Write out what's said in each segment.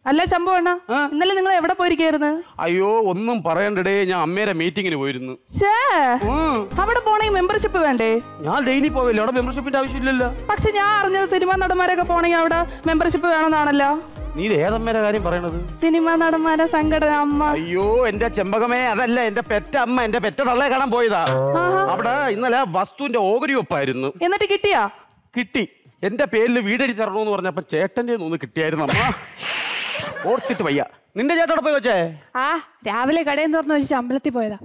അല്ല ശംഭു അണ്ണ ആ? ഇന്നലെ നിങ്ങൾ എവിടെ പോയിരിക്കായിരുന്നു അയ്യോ ഒന്നും പറയണ്ടടേ ഞാൻ അമ്മേരെ മീറ്റിങ്ങിന് പോയിരുന്നു ഷേ ഉം. അവിടെ പോണെങ്കിൽ മെമ്പർഷിപ്പ് വേണ്ടേ ഞാൻ ഡെയിലി പോവില്ല അവിടെ മെമ്പർഷിപ്പിന്റെ ആവശ്യമില്ലല്ലോ പക്ഷെ ഞാൻ അറിഞ്ഞത് സിനിമാ നടന്മാരൊക്കെ പോണെങ്കിൽ അവിടെ മെമ്പർഷിപ്പ് വേണമെന്നാണല്ലോ നീ ഇത് ഏതമ്മേരെ കാര്യം പറയണത് സിനിമാ നടന്മാരെ സംഘടന അമ്മ അയ്യോ എന്റെ ചെമ്പകമേ അതല്ല എന്റെ പെറ്റ അമ്മ എന്റെ പെറ്റ തള്ളയെ കാണാൻ പോയതാ ആഹാ. അവിടെ ഇന്നലെ വസ്തുവിന്റെ ഓഹരി വെപ്പായിരുന്നു എന്നിട്ട് കിട്ടിയാ കിട്ടി എന്റെ പേരിൽ വീടെടി തരണമെന്ന് പറഞ്ഞപ്പോ ചേട്ടന്റെ ഒന്ന് കിട്ടിയായിരുന്നു അമ്മ ഓർത്തിട്ട് വയ്യ നിന്റെ ചേട്ടോടെ പോയി വെച്ചേ ആ രാവിലെ കടയിൽ തുറന്നു വെച്ച് അമ്പലത്തിൽ പോയതാ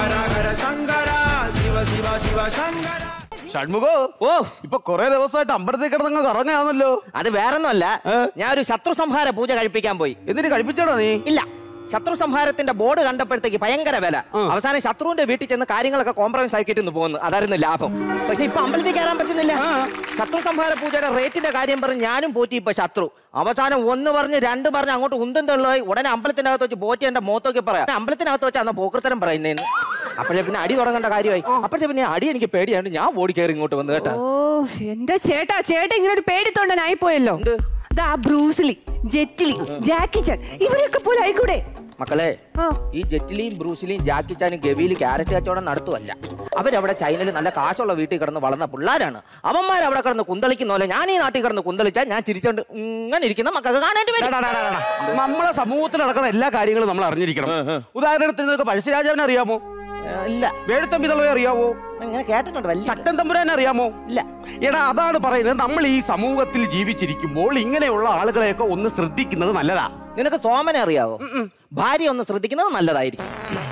ഷൺമുഖോ ഓ ഇപ്പൊ കൊറേ ദിവസമായിട്ട് അമ്പലത്തിൽ കിടന്നങ്ങ് കറങ്ങാന്നല്ലോ അത് വേറൊന്നുമല്ല ഞാൻ ഒരു ശത്രു സംഹാര പൂജ കഴിപ്പിക്കാൻ പോയി എന്നിട്ട് കഴിപ്പിച്ചോടാ നീ ഇല്ല ശത്രു സംഹാരത്തിന്റെ ബോർഡ് കണ്ടപ്പോഴത്തേക്ക് ഭയങ്കര വില അവസാനം ശത്രുവിന്റെ വീട്ടിൽ ചെന്ന് കാര്യങ്ങളൊക്കെ കോംപ്രമൈസ് ആക്കിയിട്ട് പോകുന്നു അതായിരുന്നു ലാഭം പക്ഷെ ഇപ്പൊ അമ്പലത്തിൽ കയറാൻ പറ്റുന്നില്ല ശത്രു സംഹാര പൂജയുടെ റേറ്റിന്റെ കാര്യം പറഞ്ഞ് ഞാനും പോറ്റി ഇപ്പൊ ശത്രു അവസാനം ഒന്ന് പറഞ്ഞ് രണ്ട് പറഞ്ഞ് അങ്ങോട്ട് ഉന്തം തള്ളുമായി ഉടനെ അമ്പലത്തിനകത്ത് വെച്ച് പോറ്റി എന്റെ മുഖത്തൊക്കെ പറയാം അമ്പലത്തിനകത്ത് വെച്ച് അന്ന് പോക്കൃത്തരം പറയുന്നേന്ന് അപ്പോഴേ പിന്നെ അടി തുടങ്ങേണ്ട കാര്യമായി അപ്പോഴത്തെ പിന്നെ അടി എനിക്ക് പേടിയാണ് ഞാൻ ഓടി കയറി ഇങ്ങോട്ട് വന്നു കേട്ടാ ഓ എന്റെ ചേട്ടാ ചേട്ടാ ഇങ്ങനെ ഒരു പേടിത്തൊണ്ടനായി പോയല്ലോ എന്ത്? ദാ ബ്രൂസ്ലി ജെറ്റ്ലി ജാക്കി ചാൻ ഇവരെയൊക്കെ പോലെ ആയിക്കൂടെ മക്കളെ ആ. ഈ ജെറ്റ്ലിയും ബ്രൂസിലിയും ജാക്കി ചാനും ഗവിയിൽ ക്യാരറ്റ് കച്ചവടം നടത്തുവല്ല അവരവിടെ ചൈനയിൽ നല്ല കാശുള്ള വീട്ടിൽ കിടന്ന് വളർന്ന പിള്ളേരാണ് അവന്മാർ അവിടെ കിടന്ന് കുന്തളിക്കുന്ന പോലെ ഞാൻ ഈ നാട്ടിൽ കിടന്ന് കുന്തളിച്ചാൽ ഞാൻ ചിരിച്ചോണ്ട് ഇങ്ങനെ ഇരിക്കുന്ന മക്കൾക്ക് കാണേണ്ടി വരും നമ്മളെ സമൂഹത്തിൽ നടക്കുന്ന എല്ലാ കാര്യങ്ങളും നമ്മൾ അറിഞ്ഞിരിക്കണം ഉദാഹരണത്തിന് നിനക്ക് പഴശ്ശിരാജാവിനെ അറിയാമോ ഏ, ഇല്ല വേഴുത്തമ്പി തള്ളവെ അറിയാമോ ഇങ്ങനെ കേട്ടിട്ടുണ്ട് വലിയ ശക്തൻ തമ്പുരാനെ അറിയാമോ ഇല്ല എടാ അതാണ് പറയുന്നത് നമ്മൾ ഈ സമൂഹത്തിൽ ജീവിച്ചിരിക്കുമ്പോൾ ഇങ്ങനെയുള്ള ആളുകളെയൊക്കെ ഒന്ന് ശ്രദ്ധിക്കുന്നത് നല്ലതാ നിനക്ക് സോമനെ അറിയാവോ ഭാര്യ ഒന്ന് ശ്രദ്ധിക്കുന്നത് നല്ലതായിരിക്കും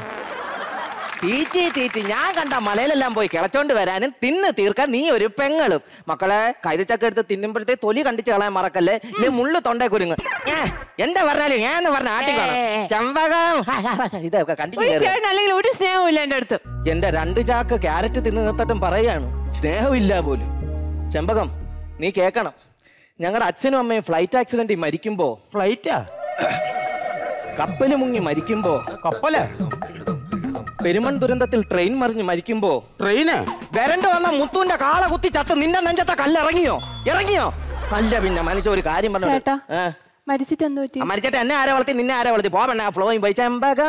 തീറ്റി തീറ്റി ഞാൻ കണ്ട മലയിലെല്ലാം പോയി കിളച്ചോണ്ട് വരാനും തിന്ന് തീർക്കാൻ നീ ഒരു പെങ്ങളും മക്കളെ കൈതച്ചക്ക എടുത്ത് തിന്നുമ്പോഴത്തേ തൊലി കണ്ടിച്ച് കളയാൻ മറക്കല്ലേ ഇല്ലേ മുള്ളു തൊണ്ടേ കുരുങ്ങ് ഏ, എന്താ പറഞ്ഞാലും ഞാൻ എന്ന് പറഞ്ഞ ആട്ടി കാണാം ചെമ്പകം ഇതൊക്കെ ഒരു കണ്ടിട്ട് ചേട്ടൻ അല്ലെങ്കിൽ ഒരു സ്നേഹവും ഇല്ല എന്റെ അടുത്ത് എന്റെ രണ്ട് ചാക്ക് ക്യാരറ്റ് തിന്ന് നിർത്തിട്ടും പറയാണ് സ്നേഹമില്ല പോലും ചെമ്പകം നീ കേക്കണം ഞങ്ങളുടെ അച്ഛനും അമ്മയും ഫ്ലൈറ്റ് ആക്സിഡന്റിൽ മരിക്കുമ്പോ ഫ്ലൈറ്റാ കപ്പല് മുങ്ങി മരിക്കുമ്പോ കപ്പല് പെരുമൺ ദുരന്തത്തിൽ ട്രെയിൻ മറിഞ്ഞ് മരിക്കുമ്പോ ട്രെയിന് വരണ്ട് വന്ന മുത്തുവിന്റെ കാള കുത്തി ചത്ത് നിന്റെ നെഞ്ചത്തെ കല്ല് ഇറങ്ങിയോ ഇറങ്ങിയോ അല്ല പിന്നെ മനുഷ്യ ഒരു കാര്യം പറഞ്ഞു ചേട്ടാ മരിച്ചിട്ട് എന്ത് പറ്റി മരിച്ചിട്ട് എന്നെ ആരെ വളർത്തി നിന്നെ ആരെ വളർത്തി പോ പെണ്ണ ഫ്ലോയും പോയി ചെമ്പക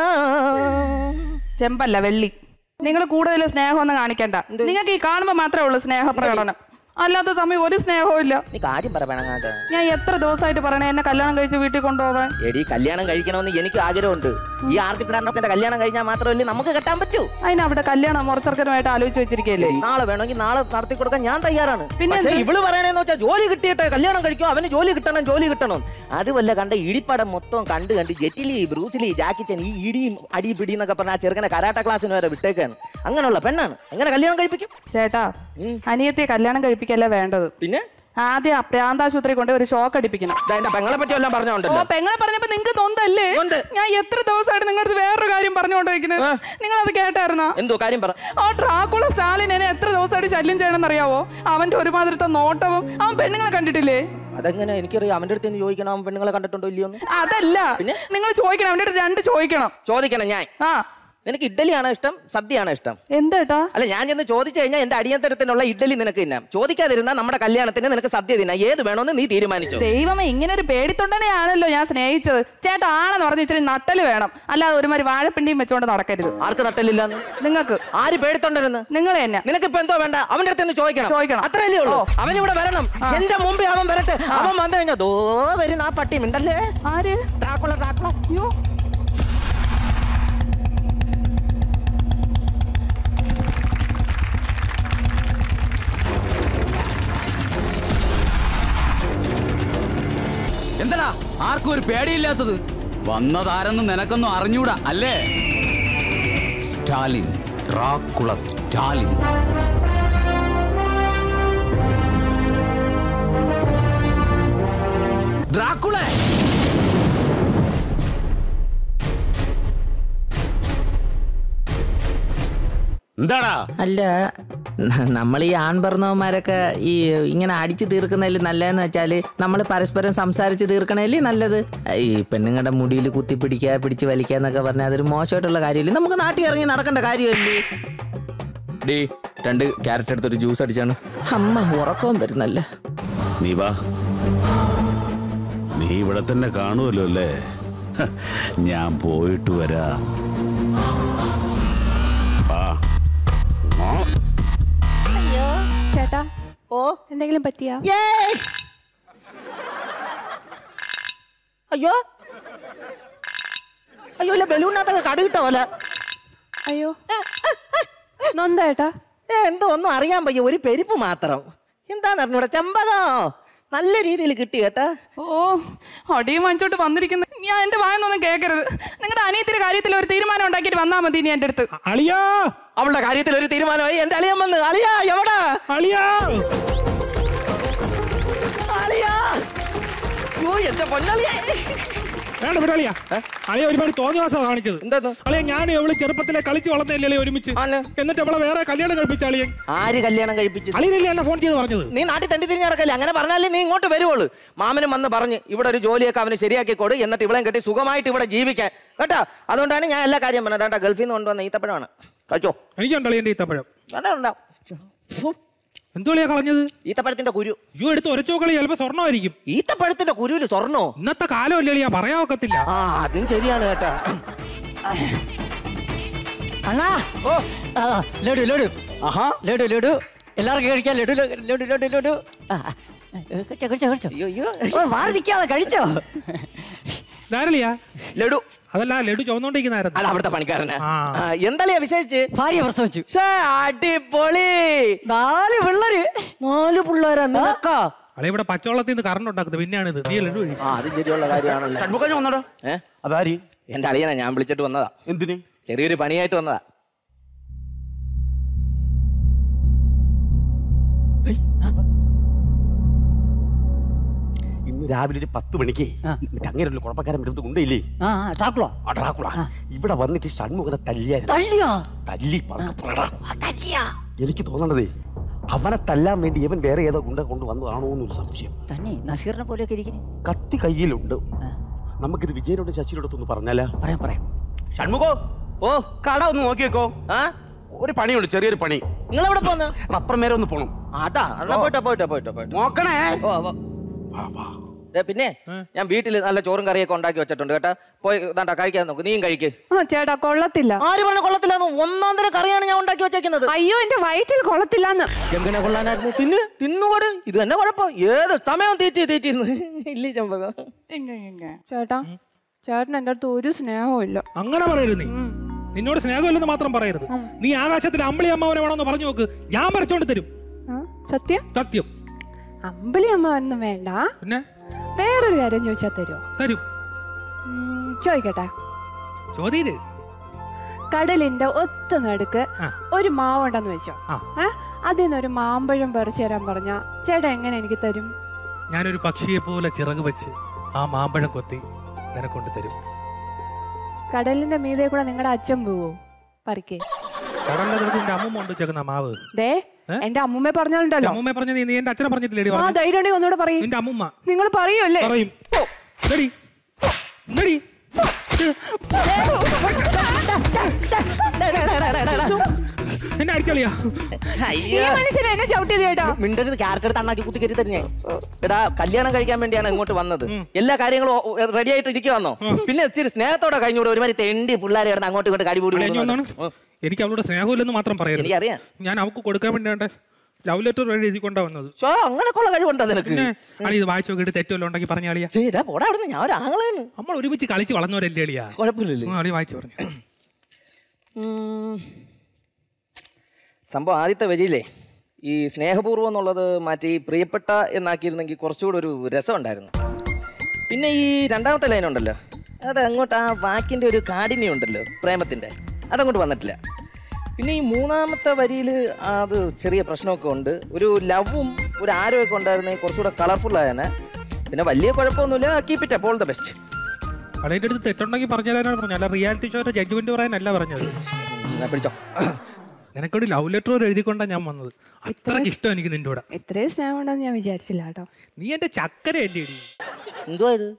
ചെമ്പല്ല വെള്ളി നിങ്ങൾ കൂടുതൽ സ്നേഹമൊന്നും കാണിക്കണ്ട നിങ്ങൾക്ക് ഈ കാണുമ്പോ മാത്രമേ ഉള്ളൂ സ്നേഹ പ്രകടനം അല്ലാത്ത സമയം ഒരു സ്നേഹവും ഇല്ല നീ കാര്യം പറ പെണങ്ങാട്ട് ഞാൻ എത്ര ദിവസമായിട്ട് പറയണേ എന്നെ കല്യാണം കഴിച്ച് വീട്ടിൽ കൊണ്ടുപോകാൻ എടി കല്യാണം കഴിക്കണമെന്ന് എനിക്ക് ആഗ്രഹമുണ്ട് ഈ ആർത്തി പിടാണ്ടത്തിന്റെ കല്യാണം കഴിഞ്ഞാൽ മാത്രമല്ലേ നമുക്ക് കെട്ടാൻ പറ്റൂ അതിനവിടെ കല്യാണം മുറച്ചർക്കനുമായിട്ട് ആലോചിച്ച് വെച്ചിരിക്കല്ലേ നാളെ വേണമെങ്കിൽ നാളെ നടത്തി കൊടുക്കാൻ ഞാൻ തയ്യാറാണ് പിന്നെ പക്ഷേ എന്ത്? ഇവള് പറയണേന്ന് വെച്ചാൽ ജോലി കിട്ടിയിട്ട് കല്യാണം കഴിക്കും അവന് ജോലി കിട്ടണം ജോലി കിട്ടണം അതുമല്ല കണ്ട ഇടിപ്പടം മൊത്തം കണ്ട് കണ്ട് ജെറ്റിലി ബ്രൂസിലി ജാക്കിച്ചൻ ഈ ഇടിയും അടി പിടി എന്നൊക്കെ പറഞ്ഞ ആ ചെറുക്കനെ കരാട്ട ക്ലാസ്സിന് വരെ വിട്ടേക്കാണ് അങ്ങനെയുള്ള പെണ്ണാണ് അങ്ങനെ കല്യാണം കഴിപ്പിക്കും ചേട്ടാ അനിയത്തെ കല്യാണം കഴിപ്പിക്കല്ല വേണ്ടത് പിന്നെ ആദ്യം ആ പ്രാന്താശുപത്രി കൊണ്ട് ഒരു ഷോക്ക് അടിപ്പിക്കണം ദാ എന്റെ പെങ്ങളെ പറ്റി എല്ലാം ഓ പറഞ്ഞോണ്ടല്ലോ പെങ്ങളെ പറഞ്ഞപ്പോ നിങ്ങക്ക് നൊന്തല്ലേ നൊന്ത്. ഞാൻ എത്ര ദിവസമായിട്ട് നിങ്ങളുടെ അടുത്ത് വേറൊരു കാര്യം പറഞ്ഞുകൊണ്ടിരിക്കുന്നത് ആ. നിങ്ങൾ അത് കേട്ടായിരുന്നാ എന്തോ കാര്യം പറ ആ ഡ്രാക്കുള സ്റ്റാലിൻ എന്നെ എത്ര ദിവസമായിട്ട് ശല്യം ചെയ്യണമെന്ന് അറിയാവോ അവന്റെ ഒരുമാതിരത്തെ നോട്ടവും അവൻ പെണ്ണുങ്ങളെ കണ്ടിട്ടില്ലേ അതെങ്ങനെ എനിക്കറിയാം അവന്റെ അടുത്ത് നിന്ന് ചോദിക്കണം അവൻ പെണ്ണുങ്ങളെ കണ്ടിട്ടുണ്ടോ ഇല്ലയോ എന്ന് അതല്ല പിന്നെ? നിങ്ങൾ ചോദിക്കണം അവന്റെ അടുത്ത് രണ്ട് ചോദിക്കണം ചോദിക്കണം ഞാൻ ആ നിനക്ക് ഇഡ്ഡലിയാണോ ഇഷ്ടം സദ്യയാണോ ഇഷ്ടം എന്തേട്ടാ അല്ല ഞാൻ ചെന്ന് ചോദിച്ചു കഴിഞ്ഞാൽ എന്റെ അടിയന്തരത്തിനുള്ള ഇഡ്ഡലി നിനക്ക് തിന്നാം ചോദിക്കാതിരുന്നാൽ നമ്മുടെ കല്യാണത്തിന് നിനക്ക് സദ്യ തിന്നാം ഏത് വേണമെന്ന് നീ തീരുമാനിച്ചു ദൈവമേ ഇങ്ങനെ ഒരു പേടിത്തൊണ്ടനെയാണല്ലോ ഞാൻ സ്നേഹിച്ചത് ചേട്ടാ ആണെന്ന് പറഞ്ഞ ഇച്ചിരി നട്ടല് വേണം അല്ലാതെ ഒരുമാതിരി വാഴപ്പിണ്ടിയും വെച്ചോണ്ട് നടക്കരുത് ആർക്ക് നട്ടലില്ലാന്ന് നിങ്ങൾക്ക് ആര് പേടിത്തൊണ്ടിരുന്ന് നിങ്ങൾ തന്നെ നിനക്ക് ഇപ്പൊ എന്തോ വേണ്ട അവന്റെ അടുത്ത് നിന്ന് ചോദിക്കണം ചോദിക്കണം. അത്രയല്ലേ ഉള്ളൂ ഓ. അവൻ ഇവിടെ വരണം എന്റെ മുമ്പിൽ അവൻ വരട്ടെ അവൻ വന്നു കഴിഞ്ഞാൽ ദോ വരുന്ന ആ പട്ടി മിണ്ടല്ലേ ആര് ഡ്രാക്കുള ഡ്രാക്കുള അയ്യോ എന്തടാ ആർക്കും ഒരു പേടിയില്ലാത്തത് വന്നതാരെന്ന് നിനക്കൊന്നും അറിഞ്ഞൂടാ അല്ലേ സ്റ്റാലിൻ ഡ്രാക്കുള സ്റ്റാലിൻ ഡ്രാക്കുളെ എന്താടാ അല്ല ന- നമ്മൾ ഈ ആൺപറന്നവന്മാരൊക്കെ ഈ ഇങ്ങനെ അടിച്ചു തീർക്കുന്നതിൽ നല്ലതെന്ന് വെച്ചാൽ നമ്മൾ പരസ്പരം സംസാരിച്ച് തീർക്കണേലേ നല്ലത് ഈ പെണ്ണുങ്ങളുടെ മുടിയിൽ കുത്തിപ്പിടിക്കുക പിടിച്ച് വലിക്കുക എന്നൊക്കെ പറഞ്ഞാൽ അതൊരു മോശമായിട്ടുള്ള കാര്യമില്ല നമുക്ക് നാട്ടിൽ ഇറങ്ങി നടക്കേണ്ട കാര്യമല്ലേ ഡേ രണ്ട് ക്യാരറ്റ് എടുത്തൊരു ജ്യൂസ് അടിച്ചാണ് അമ്മ ഉറക്കവും വരുന്നല്ലേ നീ വാ നീ ഇവിടെ തന്നെ കാണുമല്ലോ അല്ലേ ഹ, ഞാൻ പോയിട്ട് വരാം ആ ആ ചേട്ടാ ഓ എന്തെങ്കിലും പറ്റിയാ ഏയ്! അയ്യോ അയ്യോ ഇല്ല ബലൂണിനകത്തൊക്കെ കടുകിട്ട പോലെ അയ്യോ നൊന്തേട്ടാ ഏ, എന്തോ ഒന്നും അറിയാൻ വയ്യ ഒരു പെരുപ്പ് മാത്രം എന്താന്ന് അറിഞ്ഞൂടെ ചെമ്പകോ നല്ല രീതിയിൽ കിട്ടി കേട്ടാ ഓ അടിയും വാങ്ങിച്ചോട്ട് വന്നിരിക്കുന്ന ഞാൻ എന്റെ വായൊന്നും കേൾക്കരുത് നിങ്ങളുടെ അനിയത്തിന്റെ കാര്യത്തിൽ ഒരു തീരുമാനം ഉണ്ടാക്കിയിട്ട് വന്നാ മതി ഇനി എന്റെ അടുത്ത് അളിയാ അവളുടെ കാര്യത്തിൽ ഒരു തീരുമാനമായി എന്റെ അളിയൻ വന്ന് അളിയാ എവിടാ അളിയാ അളിയാ ഓ എന്റെ പൊന്നളിയാ വേണ്ട വിട അളിയാ അളിയ ഒരുപാട് തോന്നിവാസം കാണിച്ചത് എന്താന്ന്? അളിയ ഞാൻ എവള് ചെറുപ്പത്തിലെ കളിച്ച് വളർന്നല്ലേ ഒരുമിച്ച് ആണ്. എന്നിട്ട് അവളെ വേറെ കല്യാണം കഴിപ്പിച്ച അളിയൻ ആര് കല്യാണം കഴിപ്പിച്ചു അളിയനല്ലേ എന്നെ ഫോൺ ചെയ്ത് പറഞ്ഞത് നീ നാട്ടിൽ തണ്ടി തിരിഞ്ഞ് നടക്കല്ലേ അങ്ങനെ പറഞ്ഞാലേ നീ ഇങ്ങോട്ട് വരുവുള്ളൂ മാമനും വന്ന് പറഞ്ഞ് ഇവിടെ ഒരു ജോലിയൊക്കെ അവന് ശരിയാക്കി കൊടു എന്നിട്ട് ഇവളെയും കെട്ടി സുഖമായിട്ട് ഇവിടെ ജീവിക്കാൻ കേട്ടോ അതുകൊണ്ടാണ് ഞാൻ എല്ലാ കാര്യം പറഞ്ഞത് കേട്ടോ ഗൾഫിൽ നിന്ന് കൊണ്ടുവന്ന ഈത്തപ്പഴമാണ് കഴിച്ചോ എനിക്കുണ്ട് അളിയന്റെ ഈത്തപ്പഴം അതാ എന്തോ അളിയാ കളഞ്ഞത് ഈത്തപ്പഴത്തിന്റെ കുരു അയ്യോ എടുത്ത് ഒരച്ചോ കളി ചിലപ്പോ സ്വർണ്ണമായിരിക്കും ഈത്തപ്പഴത്തിന്റെ കുരുവിൽ സ്വർണ്ണോ ഇന്നത്തെ കാലമല്ലേ അളിയാ പറയാൻ ഒക്കത്തില്ല ആ അതും ശരിയാണ് കേട്ടാ അണ്ണാ ഓ ആ, ലഡു ലഡു ആഹാ ലഡു ലഡു എല്ലാവർക്കും കഴിക്കാം ലഡു ലഡു ലഡു ലഡു ആ, ആ, കഴിച്ചോ കഴിച്ചോ കഴിച്ചോ അയ്യോ അയ്യോ ഓ, മാറി നിൽക്കാതെ കഴിച്ചോ ഇതാരളിയാ ലഡു അതല്ല ലഡു ചുവന്നോണ്ടിരിക്കുന്നായിരുന്നു അല്ല അവിടുത്തെ പണിക്കാരനെ ആ. എന്താളിയാ വിശേഷിച്ച് ഭാര്യ പ്രസവിച്ചു ശ്ശേ, അടിപൊളി നാല് പിള്ളേര് നാല് പിള്ളേരാ നിനക്കാ അളിയ ഇവിടെ പച്ചവെള്ളത്തിൽ നിന്ന് കറണ്ട് ഉണ്ടാക്കുന്നത് പിന്നെയാണ് ഇത് നീ ലഡു കഴിക്കും ആ അത് ശരിയുള്ള കാര്യമാണല്ലോ ഷൺമുഖം വന്നടാ ഏ അതാരി എന്റെ അളിയനെ ഞാൻ വിളിച്ചിട്ട് വന്നതാ എന്തിന് ചെറിയൊരു പണിയായിട്ട് വന്നതാ ഇന്ന് രാവിലെ ഒരു പത്ത് മണിക്ക് മറ്റേ അങ്ങനെ ഒരു കുഴപ്പക്കാരൻ എടുത്ത് കൊണ്ടേയില്ലേ ആ ടാക്കുളോ അടറാക്കുള ഇവിടെ വന്നിട്ട് ഷൺമുഖനെ തല്ലിയായിരുന്നു തള്ളിയോ തല്ലി പതുക്കെ പറടാ. ആ, തല്ലിയാ എനിക്ക് തോന്നണതേ അവനെ തല്ലാൻ വേണ്ടി ഇവൻ വേറെ ഏതോ ഗുണ്ട കൊണ്ട് വന്നതാണോ എന്നൊരു സംശയം തന്നെ നസീറിനെ പോലെയൊക്കെ ഇരിക്കുന്നു കത്തി കയ്യിലുണ്ട് നമുക്കിത് വിജയനോട് ശശിയോടൊത്തൊന്ന് പറഞ്ഞാലാ പറയാം പറയാം ഷൺമുഖോ ഓ കട ഒന്ന് നോക്കിയേക്കോ ആ ഒരു പണിയുണ്ട് ചെറിയൊരു പണി നിങ്ങൾ എവിടെ പോന്ന് റബ്ബർ മേരെ ഒന്ന് പോണം അതാ എന്നാ പോയിട്ടോ പോയിട്ടോ പോയിട്ടോ പോയിട്ടോ നോക്കണേ ഓ ഓ. വാ വാ ദേ, പിന്നെ ഞാൻ വീട്ടിൽ നല്ല ചോറും കറിയൊക്കെ ഉണ്ടാക്കി വെച്ചിട്ടുണ്ട് കേട്ടാ പോയി ദാണ്ടാ കഴിക്കാൻ നോക്ക് നീയും കഴിക്ക് ആ ചേട്ടാ കൊള്ളത്തില്ല ആര് പറഞ്ഞ കൊള്ളത്തില്ലാന്ന് ഒന്നാം തരം കറിയാണ് ഞാൻ ഉണ്ടാക്കി വെച്ചേക്കുന്നത് അയ്യോ എന്റെ വയറ്റിൽ കൊള്ളത്തില്ലാന്ന് എങ്ങനെ കൊള്ളാനായിരുന്നു തിന്ന് തിന്നുകൂട് ഇത് തന്നെ കുഴപ്പം ഏത് സമയം തീറ്റി തീറ്റി ഇല്ലേ ചമ്പകം ചേട്ടാ ചേട്ടൻ എന്റെ അടുത്ത് ഒരു സ്നേഹവും ഇല്ല അങ്ങനെ പറയരുത് നീ നിന്നോട് സ്നേഹമില്ലെന്ന് മാത്രം പറയരുത് നീ ആകാശത്തിൽ അമ്പിളി അമ്മാവനെ വേണമെന്ന് പറഞ്ഞു നോക്ക് ഞാൻ വരച്ചോണ്ട് തരും ആ, സത്യം സത്യം അമ്പിളി അമ്മ ഒന്നും വേണ്ട പിന്നെ വേറൊരു കാര്യം ചോദിച്ചാൽ തരുമോ തരും ചോദിക്കട്ടെ ചോദ്യം കടലിന്റെ ഒത്ത നടുക്ക് ആ. ഒരു മാവുണ്ടെന്ന് വെച്ചോ ആ. ഏ അതിൽ നിന്ന് ഒരു മാമ്പഴം പറിച്ചു തരാൻ പറഞ്ഞ ചേട്ടാ എങ്ങനെ എനിക്ക് തരും ഞാനൊരു പക്ഷിയെ പോലെ ചിറക് വെച്ച് ആ മാമ്പഴം കൊത്തി നിനക്കൊണ്ട് തരും കടലിന്റെ മീതെ കൂടെ നിങ്ങളുടെ അച്ഛൻ പോവോ പറിക്കേ കടലിന്റെ നിനക്ക് നിന്റെ അമ്മൂമ്മ കൊണ്ട് വെച്ചേക്കുന്ന മാവ് ദേ ഏ? എന്റെ അമ്മൂമ്മ പറഞ്ഞാലുണ്ടല്ലോ അമ്മൂമ്മ പറഞ്ഞ നീ നീ എന്റെ അച്ഛനെ പറഞ്ഞിട്ടില്ലേടി ആ പറഞ്ഞു ധൈര്യം ഉണ്ടെങ്കിൽ ഒന്നുകൂടെ പറയും നിന്റെ അമ്മൂമ്മ നിങ്ങൾ പറയൂല്ലേ പറയും എടി എടി എന്നെ അടിച്ചളിയാ ഈ മനുഷ്യനെ എന്നെ ചവിട്ടിയത് ചേട്ടാ മിണ്ടരുത് ക്യാരറ്റ് എടുത്ത് അണ്ണാക്കി കുത്തി കയറ്റി തരുന്നേ എടാ കല്യാണം കഴിക്കാൻ വേണ്ടിയാണ് ഇങ്ങോട്ട് വന്നത് എല്ലാ കാര്യങ്ങളും റെഡി ആയിട്ട് ഇരിക്കുവാന്നോ പിന്നെ ഇച്ചിരി സ്നേഹത്തോടെ കഴിഞ്ഞൂടെ ഒരുമാതിരി തെണ്ടി പിള്ളേരെ കിടന്ന് അങ്ങോട്ട് ഇങ്ങോട്ട് കടിപൂടി അളിയ, ഇനി ഒന്നാണ് എനിക്ക് അവളോട് സ്നേഹമില്ലെന്ന് മാത്രം പറയരുത് എനിക്കറിയാം ഞാൻ അവൾക്ക് കൊടുക്കാൻ വേണ്ടിയാണ്ട് ലവ് ലെറ്റർ വഴി എഴുതി കൊണ്ടാ വന്നത് ചോ അങ്ങനെയൊക്കെയുള്ള കഴിവുണ്ടോ നിനക്ക് പിന്നെ അളി ഇത് വായിച്ചു നോക്കിയിട്ട് തെറ്റുമല്ലോ ഉണ്ടെങ്കിൽ പറഞ്ഞ അളിയാ ശരിടാ പോടാ അവിടുന്ന് ഞാൻ ഒരു ആങ്ങളാണ് നമ്മൾ ഒരുമിച്ച് കളിച്ച് വളർന്നവരല്ലേ അളിയാ കുഴപ്പമില്ലല്ലേ ഉം, അളി വായിച്ചു പറഞ്ഞു ഉം. സംഭവം ആദ്യത്തെ വരിയില്ലേ ഈ സ്നേഹപൂർവ്വം എന്നുള്ളത് മാറ്റി പ്രിയപ്പെട്ട എന്നാക്കിയിരുന്നെങ്കിൽ കുറച്ചുകൂടെ ഒരു രസമുണ്ടായിരുന്നു പിന്നെ ഈ രണ്ടാമത്തെ ലൈൻ ഉണ്ടല്ലോ അത് അങ്ങോട്ട് ആ വാക്കിൻ്റെ ഒരു കാഠിന്യം ഉണ്ടല്ലോ പ്രേമത്തിൻ്റെ അതങ്ങോട്ട് വന്നിട്ടില്ല പിന്നെ ഈ മൂന്നാമത്തെ വരിയിൽ അത് ചെറിയ പ്രശ്നമൊക്കെ ഉണ്ട് ഒരു ലവും ഒരു ആരോഗ്യമൊക്കെ ഉണ്ടായിരുന്നെങ്കിൽ കുറച്ചുകൂടെ കളർഫുൾ ആയേനെ പിന്നെ വലിയ കുഴപ്പമൊന്നുമില്ല കീപ്പ് ഇറ്റ് അപ്പോൾ ദ ബെസ്റ്റ് അളിയുടെ അടുത്ത് തെറ്റുണ്ടെങ്കിൽ പറഞ്ഞു തരാനാണ് പറഞ്ഞത് അല്ല റിയാലിറ്റി ഷോയുടെ ജഡ്ജ്മെന്റ് പറയാനല്ല പറഞ്ഞത് പിടിച്ചോ നിനക്കൊരു ലവ് ലെറ്റർ ഒരു എഴുതിക്കൊണ്ടാ ഞാൻ വന്നത് അത്രയ്ക്ക് ഇഷ്ടം എനിക്ക് നിന്റെ കൂടെ ഇത്രയും സ്നേഹം ഉണ്ടെന്ന് ഞാൻ വിചാരിച്ചില്ല കേട്ടോ നീ എന്റെ ചക്കര അല്ലേ എന്തുവാ ഇത്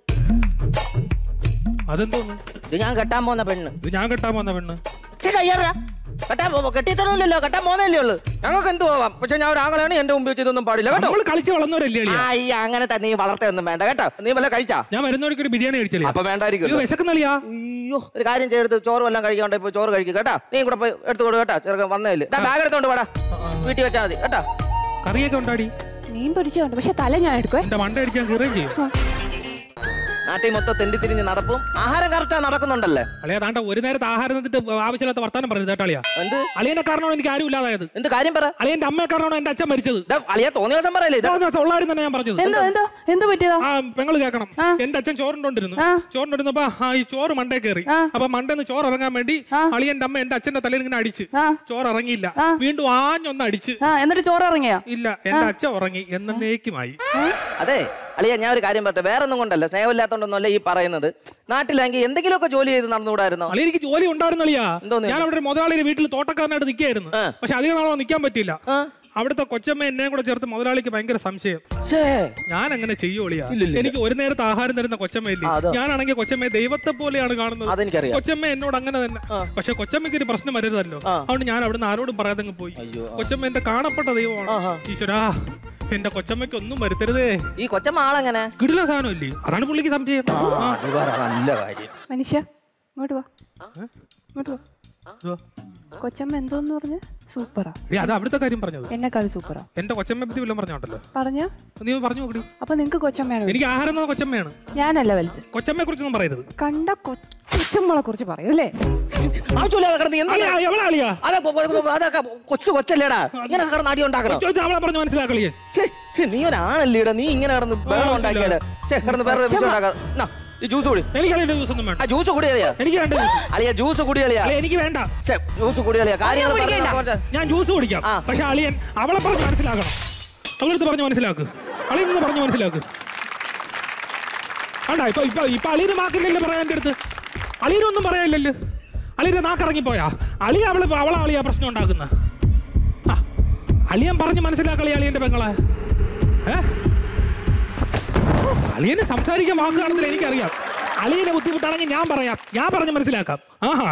അതെന്തോന്നു ഇത് ഞാൻ കെട്ടാൻ പോകുന്ന പെണ്ണ് ഇത് ഞാൻ കെട്ടാൻ വന്ന പെണ്ണ് ഛെ, കയ്യേറാ. കെട്ടാൻ പോ കെട്ടിയിട്ടൊന്നുമില്ലല്ലോ കെട്ടാൻ പോകുന്നല്ലേ ഉള്ളൂ ഞങ്ങൾക്ക് എന്ത് പോവാം പക്ഷെ ഞാൻ ഒരു ആങ്ങളാണ് എന്റെ മുമ്പിൽ വെച്ച് ഇതൊന്നും പാടില്ല കേട്ടോ നമ്മൾ കളിച്ച് വളർന്നവരല്ലേ അളിയാ? ആ ഈ അങ്ങനത്തെ നീ വളർത്തൊന്നും വേണ്ട കേട്ടോ നീ വല്ല കഴിച്ചാ ഞാൻ വരുന്നവർക്ക് ഒരു ബിരിയാണി കഴിച്ചല്ലേ അപ്പൊ വേണ്ടായിരിക്കും അയ്യോ വിശക്കുന്നളിയാ അയ്യോ ഒരു കാര്യം ചെയ്തെടുത്ത് ചോറ് വല്ലതും കഴിക്കാണ്ട് ഇപ്പൊ ചോറ് കഴിക്കും കേട്ടാ നീ കൂടെ പോയി എടുത്തു കൊടു കേട്ടാ ചെറുക്കൻ വന്നേല് ബാഗ് എടുത്തോണ്ട് വേടാ വീട്ടിൽ വെച്ചാൽ മതി കേട്ടാ കറിയൊക്കെ ഉണ്ടാടി മീൻ പൊരിച്ചുണ്ട് പക്ഷെ തല ഞാൻ എടുക്കുവേ എന്റെ മണ്ട അടിച്ചാൽ കീറുകയും ചെയ്യും നാട്ടിൽ മൊത്തം തെണ്ടി തിരിഞ്ഞ് നടപ്പും ആഹാരം കറക്റ്റാ നടക്കുന്നുണ്ടല്ലേ അളിയാ താണ്ട ഒരു നേരത്തെ ആഹാരം തന്നിട്ട് ആവശ്യമില്ലാത്ത വർത്താനം പറയുന്നത് കേട്ടാളിയാ എന്ത് അളിയനെ കാരണമാണ് എനിക്ക് ആരും ഇല്ലാതായത് എന്ത് കാര്യം പറ അളിയന്റെ അമ്മയെ കാരണമാണ് എന്റെ അച്ഛൻ മരിച്ചത് ദാ, അളിയാ തോന്നിയ ദിവസം പറയല്ലേ ഇത് ഇതാ ഉള്ളാരും തന്നെ ഞാൻ പറഞ്ഞത് എന്തോ എന്തോ എന്ത് പറ്റിയതാ ആ പെങ്ങള് കേൾക്കണം എന്റെ അച്ഛൻ ചോറുണ്ടോണ്ടിരുന്നു ആ. ചോറുണ്ടോണ്ടിരുന്നപ്പോ ആ ഈ ചോറ് മണ്ടേ കയറി ആ. അപ്പൊ മണ്ടേന്ന് ചോറ് ഇറങ്ങാൻ വേണ്ടി ആ. അളിയന്റെ അമ്മ എന്റെ അച്ഛന്റെ തലയിൽ ഇങ്ങനെ അടിച്ച് ആ. ചോറ് ഇറങ്ങിയില്ല ആ. വീണ്ടും ആഞ്ഞൊന്ന് അടിച്ച് ആ എന്നിട്ട് ചോറ് ഇറങ്ങിയാ ഇല്ല എന്റെ അച്ഛൻ ഉറങ്ങി എന്നേക്കുമായി അതെ അളിയ ഞാൻ ഒരു കാര്യം പറട്ടെ വേറെ ഒന്നും കൊണ്ടല്ല സ്നേഹമില്ലാത്തോണ്ടൊന്നുമല്ല ഈ പറയുന്നത് നാട്ടിലാണെങ്കിൽ എന്തെങ്കിലുമൊക്കെ ജോലി ചെയ്ത് നടന്നുകൂടായിരുന്നോ അളിയ എനിക്ക് ജോലി ഉണ്ടായിരുന്നളിയാ എന്തോന്ന്? ഞാൻ അവിടെ ഒരു മുതലാളിയുടെ വീട്ടിൽ തോട്ടക്കാരനായിട്ട് നിൽക്കായിരുന്നു ആ. പക്ഷെ അധികം നാളോ നിൽക്കാൻ പറ്റിയില്ല ആ. അവിടുത്തെ കൊച്ചമ്മ എന്നെയും കൂടെ ചേർത്ത് മുതലാളിക്ക് ഭയങ്കര സംശയം ഛേ, ഞാൻ അങ്ങനെ ചെയ്യോളിയാ എനിക്ക് ഒരു നേരത്തെ ആഹാരം തരുന്ന കൊച്ചമ്മയില്ലേ ആ, അതാ. ഞാനാണെങ്കിൽ കൊച്ചമ്മയെ ദൈവത്തെ പോലെയാണ് കാണുന്നത് അതെനിക്കറിയാം. കൊച്ചമ്മ എന്നോട് അങ്ങനെ തന്നെ പക്ഷെ കൊച്ചമ്മയ്ക്ക് ഒരു പ്രശ്നം വരരുതല്ലോ അതുകൊണ്ട് ഞാൻ അവിടുന്ന് ആരോടും പറയാതെ അങ്ങ് പോയി കൊച്ചമ്മ എന്റെ കാണപ്പെട്ട ദൈവമാണ് ഈശ്വരാ എന്റെ കൊച്ചമ്മയ്ക്ക് ഒന്നും വരുത്തരുതേ ഈ കൊച്ചമ്മ ആളെങ്ങനെ കിടില സാധനമില്ലേ അതാണ് പുള്ളിക്ക് സംശയം ആ. നല്ല കാര്യം മനുഷ്യ ഇങ്ങോട്ട് വാ ഇങ്ങോട്ട് വാ ഇതോ. കൊച്ചമ്മ എന്തോന്ന് പറഞ്ഞ സൂപ്പറാ എടീ, അത് അവിടുത്തെ കാര്യം പറഞ്ഞത് എന്നെക്കാൾ സൂപ്പറാ എന്റെ കൊച്ചമ്മയെ പറ്റി വല്ലതും പറഞ്ഞോണ്ടല്ലോ പറഞ്ഞ നീ പറഞ്ഞു നോക്കടി അപ്പൊ നിങ്ങക്ക് കൊച്ചമ്മയാണ് വലുത്. എനിക്ക് ആഹാരം തന്ന കൊച്ചമ്മയാണ് ഞാനല്ല വലുത് കൊച്ചമ്മയെ കുറിച്ചൊന്നും പറയരുത് കണ്ട കൊച്ചമ്മളെ കുറിച്ച് പറയും അല്ലേ ആവശ്യമില്ലാതെ കിടന്ന് എന്താ അളിയാ, എവളാ അളിയാ? അതെ പൊ- പൊ- പൊ- അതൊക്കെ കൊച്ചു കൊച്ചല്ലേടാ ഇങ്ങനെ കിടന്ന് അടി ഉണ്ടാക്കണം ചോദിച്ചാ അവളെ പറഞ്ഞ് മനസ്സിലാക്കളിയേ ഛേ, ഛേ, നീ ഒരാണല്ലേടാ നീ ഇങ്ങനെ കിടന്ന് ബഹളം ഉണ്ടാക്കിയാല് ഛേ, കിടന്ന് വേറെ വിഷയം ഉണ്ടാക്കാതെ നാ, ഈ ജ്യൂസ് കുടി എനിക്ക് കളിയുടെ ജ്യൂസ് ഒന്നും വേണ്ട ആ ജ്യൂസ് കുടി കളിയാ എനിക്ക് വേണ്ട ജ്യൂസ് അളിയ ജ്യൂസ് കുടി കളിയാ അളിയ, എനിക്ക് വേണ്ട ഛേ, ജ്യൂസ് കുടി കളിയാ കാര്യങ്ങൾ കുടിക്കണ്ട. പറഞ്ഞ് കുറച്ച് ഞാൻ ജ്യൂസ് കുടിക്കാം ആ. പക്ഷെ അളിയൻ അവളെ പറഞ്ഞ് മനസ്സിലാക്കണം അവളടുത്ത് പറഞ്ഞ് മനസ്സിലാക്ക് അളിയൻ നിന്ന് പറഞ്ഞ് മനസ്സിലാക്ക് വേണ്ട ഇപ്പൊ ഇപ്പൊ ഇപ്പൊ അളിയന് മാക്കില്ലല്ലോ പറയാൻ എൻ്റെ അടുത്ത് അളിയനൊന്നും പറയാനില്ലല്ലോ അളിയന്റെ നാക്കിറങ്ങിപ്പോയാ അളിയ അവള് അവളെ അളിയ പ്രശ്നം ഉണ്ടാക്കുന്ന ആ, അളിയൻ പറഞ്ഞ് മനസ്സിലാക്കളി അളിയന്റെ പെങ്ങളെ ഏ അളിയന് സംസാരിക്കാൻ വാക്ക് കാണത്തില്ല എനിക്കറിയാം അളിയനെ ബുദ്ധിമുട്ടാണെങ്കിൽ ഞാൻ പറയാം ഞാൻ പറഞ്ഞ് മനസ്സിലാക്കാം ആഹാ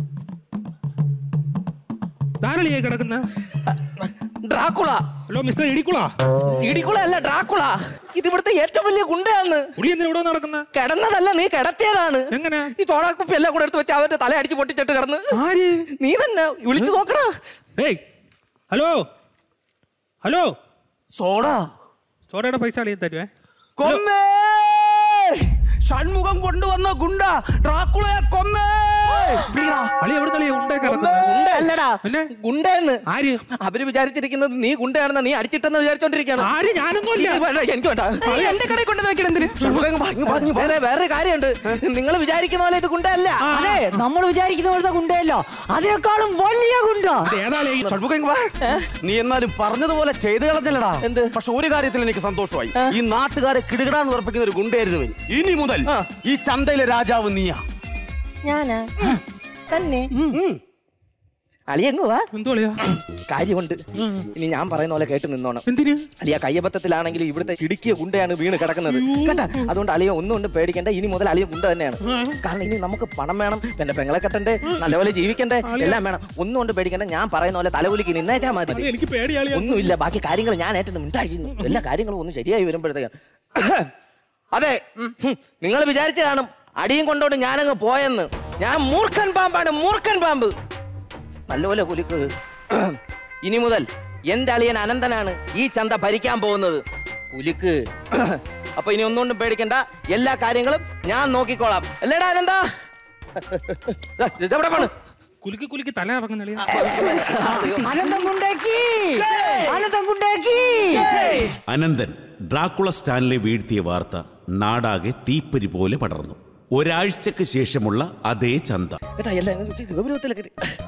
ധാരളിയെ കിടക്കുന്ന Dracula hello mister Idikkula Idikkula അല്ല ഡ്രാക്കുള ഇത് ഇവിടുത്തെ ഏറ്റവും വലിയ ഗുണ്ടയാന്ന് പുളി എന്തിനാ ഇവിടെ നടക്കുന്ന കിടന്നതല്ല നീ കിടത്തിയതാണ് എങ്ങനെ ഈ ചോടാക്കുപ്പി എല്ലാം കൂടെ എടുത്ത് വെച്ച് അവന്റെ തല അടിച്ച് പൊട്ടിച്ചിട്ട് കിടന്ന് ആര് നീ തന്നെ വിളിച്ചു നോക്കടാ ഏയ് ഹലോ ഹലോ സോടാ ചോരയുടെ പൈസ അളിയൻ തരുവേ കൊന്നേ ഷൺമുഖം കൊണ്ടുവന്ന ഗുണ്ട ഡ്രാക്കുളയെ കൊന്നേ വിളിയെടാ. അളി എവിടെ നിന്നളിയ ഉണ്ടേ കിടക്കുന്നത് ഗുണ്ടയല്ലടാ പിന്നെ? ഗുണ്ടയെന്ന് ആര് അവര് വിചാരിച്ചിരിക്കുന്നത് നീ ഗുണ്ടയാണെന്ന് നീ അടിച്ചിട്ടെന്ന് വിചാരിച്ചോണ്ടിരിക്കുകയാണ് ആര് ഞാനൊന്നുമില്ല ഇത് വേണ്ട, എനിക്ക് വേണ്ട ഏയ്, എന്റെ കടയിൽ കൊണ്ട് നോക്കണം എന്തിന് ഷൺമുഖം പറഞ്ഞു, പറഞ്ഞു. വേറെ വേറെ കാര്യമുണ്ട് നിങ്ങൾ വിചാരിക്കുന്ന പോലെ ഇത് ഗുണ്ടയല്ല അതെ നമ്മൾ വിചാരിക്കുന്ന പോലത്തെ ഗുണ്ടയല്ലോ അതിനേക്കാളും വലിയ ഗുണ്ട ഇത് ഏതാളെ ഈ ഷൺമുഖം ഇങ്ങ് വാ. നീ എന്നാലും പറഞ്ഞതുപോലെ ചെയ്തു കളഞ്ഞല്ലടാ എന്ത്? പക്ഷെ ഒരു കാര്യത്തിൽ എനിക്ക് സന്തോഷമായി ഈ നാട്ടുകാരെ കിടുകിടാന്ന് ഉറപ്പിക്കുന്ന ഒരു ഗുണ്ടയായിരുന്നു ഇവൻ. ഇനി മുതൽ ഈ ചന്തയിലെ രാജാവ് നീയാ ഞാനാ തന്നെ അളിയങ്ങ് വാ എന്തോ അളിയാ കാര്യമുണ്ട് ഇനി ഞാൻ പറയുന്ന പോലെ കേട്ട് നിന്നോണം എന്തിന് അലിയ കയ്യബദ്ധത്തിലാണെങ്കിൽ ഇവിടുത്തെ ഇടുക്കിയ ഗുണ്ടയാണ് വീണ് കിടക്കുന്നത് കേട്ടാ അതുകൊണ്ട് അളിയ ഒന്നും കൊണ്ട് പേടിക്കണ്ട ഇനി മുതൽ അളിയ ഗുണ്ട തന്നെയാണ് കാരണം ഇനി നമുക്ക് പണം വേണം എന്റെ പെങ്ങളെ കെട്ടണ്ടേ നല്ലപോലെ ജീവിക്കണ്ടേ എല്ലാം വേണം ഒന്നും കൊണ്ട് പേടിക്കണ്ട ഞാൻ പറയുന്ന പോലെ തലകുലിക്ക് നിന്നേറ്റാ മതി അളിയ, എനിക്ക് പേടിയാളിയാ ഒന്നുമില്ല ബാക്കി കാര്യങ്ങൾ ഞാൻ ഏറ്റവും മിണ്ടായിരുന്നു എല്ലാ കാര്യങ്ങളും ഒന്ന് ശരിയായി വരുമ്പോഴത്തേക്കാണ് അതെ നിങ്ങൾ വിചാരിച്ചു കാണും അടിയും കൊണ്ടോണ്ട് ഞാനങ്ങ് പോയെന്ന് ഞാൻ മൂർഖൻ പാമ്പാണ് മൂർഖൻ പാമ്പ് നല്ലപോലെ കുലിക്ക് ഇനി മുതൽ എന്റെ അളിയൻ അനന്തനാണ് ഈ ചന്ത ഭരിക്കാൻ പോകുന്നത് കുലിക്ക് അപ്പൊ ഇനി ഒന്നുകൊണ്ടും പേടിക്കണ്ട എല്ലാ കാര്യങ്ങളും ഞാൻ നോക്കിക്കോളാം അല്ലേടാ അനന്ത ദാ, ഇതെവിടെ പോണ് കുലുക്കി കുലുക്കി തല ഇറങ്ങുന്ന അളിയാ അനന്തം കൊണ്ടാക്കി അനന്തം കൊണ്ടാക്കി അനന്തൻ ഡ്രാക്കുള സ്റ്റാൻലെ വീഴ്ത്തിയ വാർത്ത നാടാകെ തീപ്പരി പോലെ പടർന്നു ഒരാഴ്ചക്ക് ശേഷമുള്ള അതേ ചന്ത കേട്ടാ എല്ലാം ഗൗരവത്തിലൊക്കെ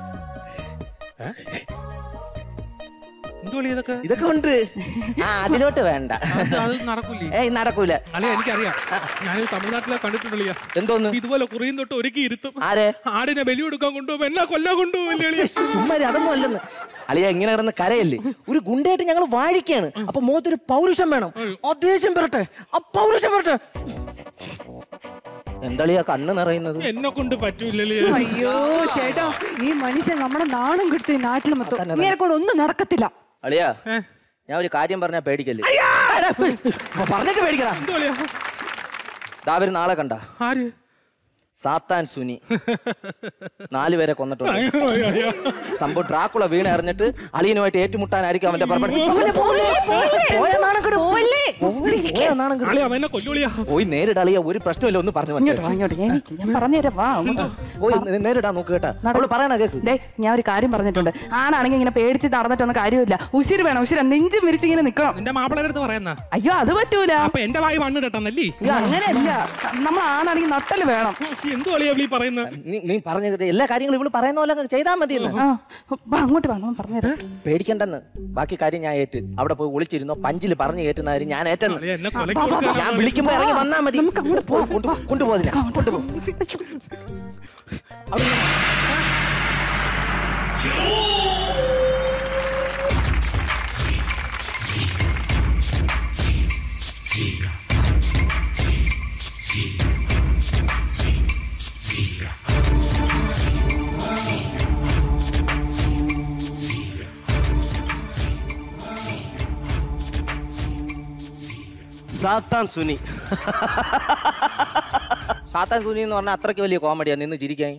എന്തോ അളിയ ഇതൊക്കെ ഇതൊക്കെ ഉണ്ട് ആ അതിലോട്ട് വേണ്ട അത് അത് നടക്കൂലേ ഏയ് നടക്കൂല അളിയ എനിക്കറിയാം ഞാനിത് തമിഴ്നാട്ടിലെ കണ്ടിട്ടുണ്ടളിയാ എന്തോന്ന് ഇതുപോലെ കുറയും തൊട്ട് ഒരുക്കി ഇരുത്തും ആരെ ആടിനെ ബലി കൊടുക്കാൻ കൊണ്ടുപോകും എന്നാ കൊല്ലാൻ കൊണ്ടുപോകില്ലേ അളിയ ചുമ്മാ ഇരി, അതൊന്നും അല്ലെന്ന് അളിയ ഇങ്ങനെ കിടന്ന് കരയല്ലേ ഒരു ഗുണ്ടയായിട്ട് ഞങ്ങൾ വാഴിക്കാണ് അപ്പൊ മുഖത്തൊരു പൗരുഷം വേണം ആ ദേഷ്യം വരട്ടെ ആ പൗരുഷം വരട്ടെ എന്താളിയാ കണ്ണ് നിറയുന്നത് എന്നെ കൊണ്ട് പറ്റൂലല്ലേ അയ്യോ ചേട്ടാ ഈ മനുഷ്യൻ നമ്മുടെ നാണം കിടത്തു ഈ നാട്ടിൽ മൊത്തം ഇങ്ങനെ കൂടെ ഒന്നും നടക്കത്തില്ല അളിയാ ഞാൻ ഒരു കാര്യം പറഞ്ഞാ പേടിക്കല്ലേ പറഞ്ഞിട്ട് പേടിക്കടാ ദാവര് നാളെ കണ്ട ആര് സാത്താൻ സുനി നാല് പേരെ കൊന്നിട്ടുണ്ട് സംഭവം ഡ്രാക്കുള വീണ് എറിഞ്ഞിട്ട് അളിയനുമായിട്ട് ഏറ്റുമുട്ടാനായിരിക്കും അവന്റെ പുറപ്പെടൽ. പോയ നാണം കെടും. പോയ നാണം കെടും. അളിയാ എന്നെ കൊല്ലുളിയാ പോയി നേരിട അളിയ ഒരു പ്രശ്നമില്ല ഒന്ന് പറഞ്ഞു ഇങ്ങോട്ട് വാ, ഇങ്ങോട്ട് എനിക്ക് ഞാൻ പറഞ്ഞുതരാം വാ അങ്ങോട്ട്. പോയി നേ- നേരിടാൻ നോക്ക് കേട്ടാ അവള് പറയണ കേക്ക് ദേ ഞാൻ ഒരു കാര്യം പറഞ്ഞിട്ടുണ്ട് ആണാണെങ്കിൽ ഇങ്ങനെ പേടിച്ച് നടന്നിട്ടൊന്നും കാര്യമില്ല ഉശിര് വേണം ഉശിര നെഞ്ചും വിരിച്ച് ഇങ്ങനെ നിക്കണം നിന്റെ മാപ്പിളയുടെ അടുത്ത് പറയുന്ന അയ്യോ അത് പറ്റൂല അപ്പൊ എന്റെ വായി മണ്ണിടട്ടെന്നല്ലേ അയ്യോ അങ്ങനെയല്ല നമ്മൾ ആണാണെങ്കിൽ നട്ടല് വേണം എന്തു കളിയാ വിളി പറയുന്നത് നീ നീ പറഞ്ഞ കേട്ട് എല്ലാ കാര്യങ്ങളും ഇവള് പറയുന്ന പോലെ അങ്ങ് ചെയ്താൽ മതി എന്ന് ആ വാ, അങ്ങോട്ട് വാ ഞാൻ പറഞ്ഞുതരാം പേടിക്കണ്ടെന്ന് ബാക്കി കാര്യം ഞാൻ ഏറ്റ് അവിടെ പോയി ഒളിച്ചിരുന്നോ പഞ്ചില് പറഞ്ഞു കേട്ടുന്ന കാര്യം ഞാൻ ഏറ്റെന്ന് അളിയാ, എന്നെ കൊലയ്ക്ക് കൊടുക്കാനാ ഞാൻ വിളിക്കുമ്പോ ഇറങ്ങി വന്നാ മതി പോ, കൊണ്ടു- കൊണ്ടുപോതിനാ കൊണ്ടുപോ സാത്താൻ സുനി സാത്താൻ സുനി എന്ന് പറഞ്ഞാൽ അത്രയ്ക്ക് വലിയ കോമഡിയാ നിന്ന് ചിരിക്കാൻ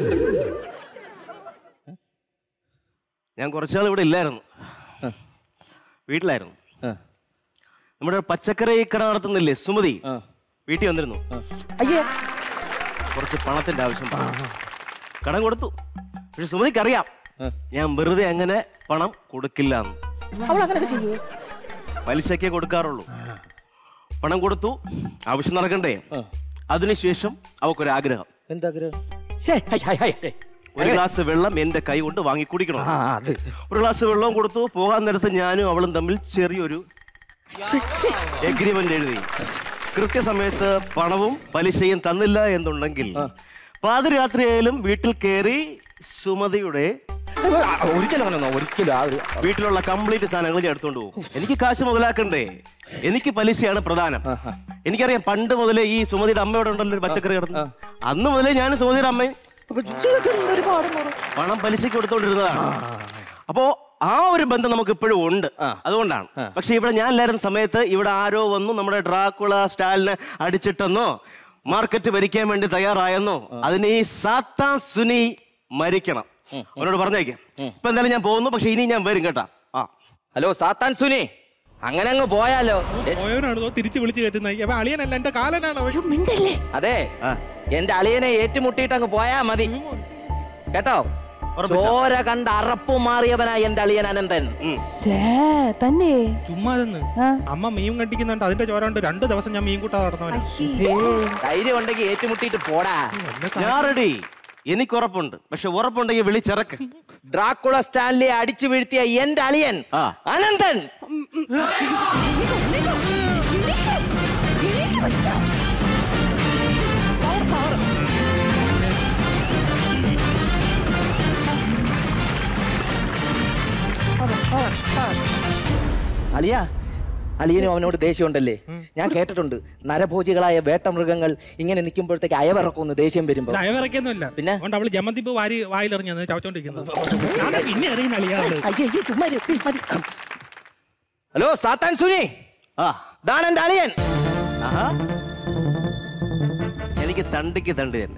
ഞാൻ കുറച്ചാൾ ഇവിടെ ഇല്ലായിരുന്നു വീട്ടിലായിരുന്നു നമ്മുടെ പച്ചക്കറി കട നടത്തുന്നില്ലേ സുമതി വീട്ടിൽ വന്നിരുന്നു അയ്യേ കുറച്ച് പണത്തിന്റെ ആവശ്യം പറഞ്ഞു. കടം കൊടുത്തു പക്ഷെ സുമതിക്ക് അറിയാം ഞാൻ വെറുതെ അങ്ങനെ പണം കൊടുക്കില്ല എന്ന് അവൾ അങ്ങനെയൊക്കെ ചെയ്യൂ പലിശക്കേ കൊടുക്കാറുള്ളൂ പണം കൊടുത്തു ആവശ്യം നടക്കണ്ടേ അതിനുശേഷം അവക്കൊരാഗ്രഹം എന്താഗ്രഹം ഒരു ഗ്ലാസ് വെള്ളം എന്റെ കൈ കൊണ്ട് വാങ്ങി കുടിക്കണം ഒരു ഗ്ലാസ് വെള്ളവും കൊടുത്തു പോകാൻ നേരത്ത് ഞാനും അവളും തമ്മിൽ ചെറിയൊരു എഗ്രിമെന്റ് എഴുതി കൃത്യസമയത്ത് പണവും പലിശയും തന്നില്ല എന്നുണ്ടെങ്കിൽ പാതിരാത്രിയായാലും വീട്ടിൽ കയറി സുമതിയുടെ ഒരിക്കലും അങ്ങനെ ഒരിക്കലും ആ ഒരു വീട്ടിലുള്ള കംപ്ലീറ്റ് സാധനങ്ങൾ ഞാൻ എടുത്തുകൊണ്ട് പോകും എനിക്ക് കാശ് മുതലാക്കണ്ടേ എനിക്ക് പലിശയാണ് പ്രധാനം എനിക്കറിയാം പണ്ട് മുതലേ ഈ സുമതിയുടെ അമ്മയോടെ ഉണ്ടല്ലോ ഒരു പച്ചക്കറി കിടന്നു അന്ന് മുതലേ ഞാൻ സുമതിയുടെ അമ്മയും പണം പലിശക്ക് കൊടുത്തോണ്ടിരുന്നതാണ് അപ്പോ ആ ഒരു ബന്ധം നമുക്ക് ഇപ്പോഴും ഉണ്ട് അതുകൊണ്ടാണ് പക്ഷെ ഇവിടെ ഞാൻ ഇല്ലായിരുന്ന സമയത്ത് ഇവിടെ ആരോ വന്നു നമ്മുടെ ഡ്രാക്കുള സ്റ്റാലിനെ അടിച്ചിട്ടെന്നോ മാർക്കറ്റ് ഭരിക്കാൻ വേണ്ടി തയ്യാറായെന്നോ അതിന് ഈ സാത്താ സുനി മരിക്കണം അവനോട് പറഞ്ഞേക്കാം ഇപ്പൊ എന്തായാലും ഞാൻ പോകുന്നു പക്ഷെ ഇനി ഞാൻ വരും കേട്ടാ ആ ഹലോ സാത്താൻ സുനി അങ്ങനെ അങ്ങ് പോയാലോ പോയവനാണ് തിരിച്ചു വിളിച്ചു കയറ്റുന്നത് അപ്പൊ അളിയനല്ല എന്റെ കാലനാണ് അവൻ. അതെ എന്റെ അളിയനെ ഏറ്റുമുട്ടിയിട്ട് അങ്ങ് പോയാ മതി കേട്ടോ ചോര കണ്ട് അറപ്പു മാറിയവനായി എന്റെ അളിയൻ അനന്തൻ ഛേ, തന്നെ ചുമ്മാ നിന്ന് അമ്മ മീൻ കണ്ടിക്കുന്നുണ്ട് അതിന്റെ ചോര കൊണ്ട് രണ്ടു ദിവസം ഞാൻ മീൻ കൂട്ടാ നടന്നവനാ ധൈര്യം ഉണ്ടെങ്കിൽ ഏറ്റുമുട്ടിയിട്ട് പോടാ ഞാൻ റെഡി എനിക്ക് ഉറപ്പുണ്ട് പക്ഷെ ഉറപ്പുണ്ടെങ്കിൽ വിളിച്ചിറക്ക് ഡ്രാക്കുള സ്റ്റാൻലി അടിച്ചു വീഴ്ത്തിയ എന്റെ അളിയൻ അനന്തൻ അളിയ അളിയനും അവനോട് ദേഷ്യമുണ്ടല്ലേ ഞാൻ കേട്ടിട്ടുണ്ട് നരഭോജികളായ വേട്ടമൃഗങ്ങൾ ഇങ്ങനെ നിൽക്കുമ്പോഴത്തേക്ക് അയവിറക്കുമെന്ന് ദേഷ്യം വരുമ്പോ അയവിറക്കൊന്നുമില്ല പിന്നെ അതുകൊണ്ട് അവള് ജമന്തിപ്പ് വാരി വായിലെറിഞ്ഞത് ചവച്ചോണ്ടിരിക്കുന്നത് ഞാൻ പിന്നെ എറിയുന്ന അളിയാണ് അയ്യേ അയ്യേ, ചുമ്മാ ഇരി, ഇരി, മതി. ഹലോ സാത്താൻ സുനി ആ ഇതാണ് എന്റെ അളിയൻ ആഹാ. എനിക്ക് തണ്ടിക്ക് തണ്ട് തന്നെ